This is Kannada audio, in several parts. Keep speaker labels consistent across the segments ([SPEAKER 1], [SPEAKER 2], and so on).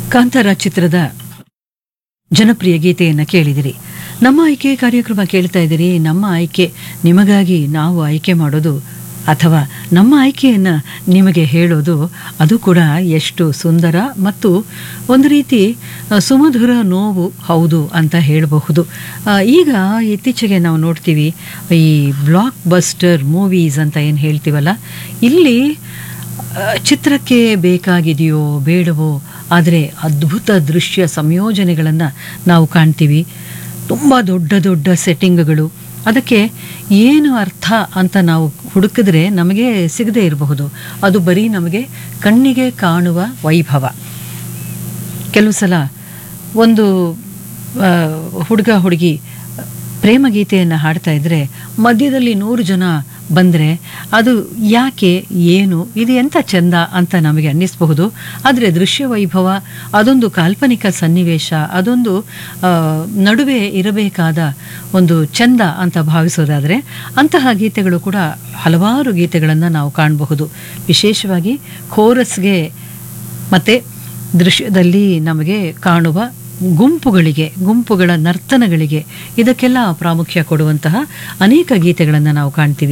[SPEAKER 1] ಕಾಂತಾರ ಚಿತ್ರದ ಜನಪ್ರಿಯ ಗೀತೆಯನ್ನು ಕೇಳಿದಿರಿ ನಮ್ಮ ಆಯ್ಕೆ ಕಾರ್ಯಕ್ರಮ ಕೇಳ್ತಾ ಇದ್ದೀರಿ ನಮ್ಮ ಆಯ್ಕೆ ನಿಮಗಾಗಿ ನಾವು ಆಯ್ಕೆ ಮಾಡೋದು ಅಥವಾ ನಮ್ಮ ಆಯ್ಕೆಯನ್ನು ನಿಮಗೆ ಹೇಳೋದು ಅದು ಕೂಡ ಎಷ್ಟು ಸುಂದರ ಮತ್ತು ಒಂದು ರೀತಿ ಆ, ಸುಮಧುರ ನೋವು ಹೌದು ಅಂತ ಹೇಳಬಹುದು ಆ, ಈಗ ಇತ್ತೀಚೆಗೆ ನಾವು ನೋಡ್ತೀವಿ ಈ ಬ್ಲಾಕ್ ಬಸ್ಟರ್ ಮೂವೀಸ್ ಅಂತ ಏನು ಹೇಳ್ತೀವಲ್ಲ ಇಲ್ಲಿ ಆ, ಚಿತ್ರಕ್ಕೆ ಬೇಕಾಗಿದೆಯೋ ಬೇಡವೋ ಆದರೆ ಅದ್ಭುತ ದೃಶ್ಯ ಸಂಯೋಜನೆಗಳನ್ನು ನಾವು ಕಾಣ್ತೀವಿ ತುಂಬ ದೊಡ್ಡ ದೊಡ್ಡ ಸೆಟ್ಟಿಂಗ್ಗಳು ಅದಕ್ಕೆ ಏನು ಅರ್ಥ ಅಂತ ನಾವು ಹುಡುಕಿದ್ರೆ ನಮಗೆ ಸಿಗದೇ ಇರಬಹುದು ಅದು ಬರೀ ನಮಗೆ ಕಣ್ಣಿಗೆ ಕಾಣುವ ವೈಭವ ಕೆಲವು ಸಲ ಒಂದು ಆ, ಹುಡುಗ ಹುಡುಗಿ ಪ್ರೇಮ ಗೀತೆಯನ್ನು ಹಾಡ್ತಾ ಇದ್ದರೆ ಮಧ್ಯದಲ್ಲಿ ನೂರು ಜನ ಬಂದರೆ ಅದು ಯಾಕೆ ಏನು ಇದು ಎಂಥ ಚಂದ ಅಂತ ನಮಗೆ ಅನ್ನಿಸಬಹುದು ಆದರೆ ದೃಶ್ಯ ವೈಭವ ಅದೊಂದು ಕಾಲ್ಪನಿಕ ಸನ್ನಿವೇಶ ಅದೊಂದು ಆ, ನಡುವೆ ಇರಬೇಕಾದ ಒಂದು ಚಂದ ಅಂತ ಭಾವಿಸೋದಾದರೆ ಅಂತಹ ಗೀತೆಗಳು ಕೂಡ ಹಲವಾರು ಗೀತೆಗಳನ್ನು ನಾವು ಕಾಣಬಹುದು ವಿಶೇಷವಾಗಿ ಖೋರಸ್ಗೆ ಮತ್ತು ದೃಶ್ಯದಲ್ಲಿ ನಮಗೆ ಕಾಣುವ ಗುಂಪುಗಳಿಗೆ ಗುಂಪುಗಳ ನರ್ತನಗಳಿಗೆ ಇದಕ್ಕೆಲ್ಲ ಪ್ರಾಮುಖ್ಯ ಕೊಡುವಂತಹ ಅನೇಕ ಗೀತೆಗಳನ್ನು ನಾವು ಕಾಣ್ತೀವಿ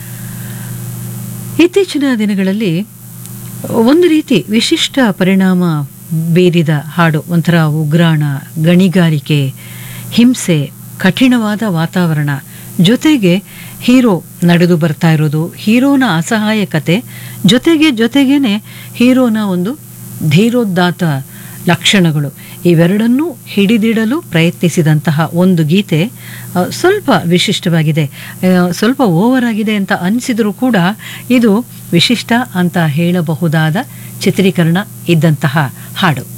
[SPEAKER 1] ಇತ್ತೀಚಿನ ದಿನಗಳಲ್ಲಿ ಒಂದು ರೀತಿ ವಿಶಿಷ್ಟ ಪರಿಣಾಮ ಬೀರಿದ ಹಾಡು ಒಂಥರ ಉಗ್ರಾಣ ಗಣಿಗಾರಿಕೆ ಹಿಂಸೆ ಕಠಿಣವಾದ ವಾತಾವರಣ ಜೊತೆಗೆ ಹೀರೋ ನಡೆದು ಬರ್ತಾ ಇರೋದು ಹೀರೋನ ಅಸಹಾಯಕತೆ ಜೊತೆಗೆ ಜೊತೆಗೇನೆ ಹೀರೋನ ಒಂದು ಧೀರೋದ್ದಾತ ಲಕ್ಷಣಗಳು ಇವೆರಡನ್ನೂ ಹಿಡಿದಿಡಲು ಪ್ರಯತ್ನಿಸಿದಂತಹ ಒಂದು ಗೀತೆ ಆ, ಸ್ವಲ್ಪ ವಿಶಿಷ್ಟವಾಗಿದೆ ಆ, ಸ್ವಲ್ಪ ಓವರ್ ಆಗಿದೆ ಅಂತ ಅನಿಸಿದರೂ ಕೂಡ ಇದು ವಿಶಿಷ್ಟ ಅಂತ ಹೇಳಬಹುದಾದ ಚಿತ್ರೀಕರಣ ಇದ್ದಂತಹ ಹಾಡು